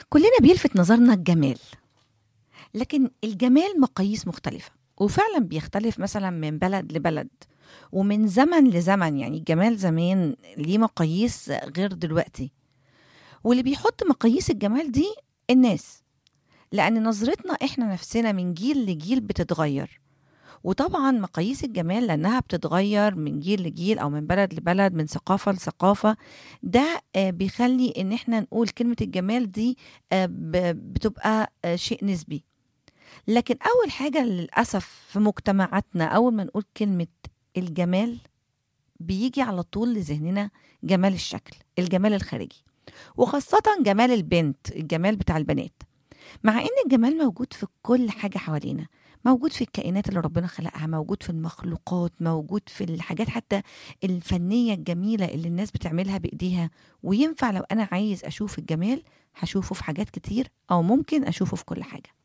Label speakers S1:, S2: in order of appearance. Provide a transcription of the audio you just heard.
S1: كلنا بيلفت نظرنا الجمال لكن الجمال مقاييس مختلفة وفعلا بيختلف مثلا من بلد لبلد ومن زمن لزمن يعني الجمال زمان ليه مقاييس غير دلوقتي واللي بيحط مقاييس الجمال دي الناس لأن نظرتنا إحنا نفسنا من جيل لجيل بتتغير وطبعا مقاييس الجمال لأنها بتتغير من جيل لجيل أو من بلد لبلد من ثقافة لثقافة ده آه، بيخلي إن إحنا نقول كلمة الجمال دي آه، ب- بتبقى آه، شيء نسبي لكن أول حاجة للأسف في مجتمعاتنا أول ما نقول كلمة الجمال بيجي على طول لذهننا جمال الشكل الجمال الخارجي وخاصة جمال البنت الجمال بتاع البنات مع ان الجمال موجود في كل حاجة حوالينا موجود في الكائنات اللي ربنا خلقها موجود في المخلوقات موجود في الحاجات حتى الفنية الجميلة اللي الناس بتعملها بإيديها وينفع لو أنا عايز أشوف الجمال هشوفه في حاجات كتير أو ممكن أشوفه في كل حاجة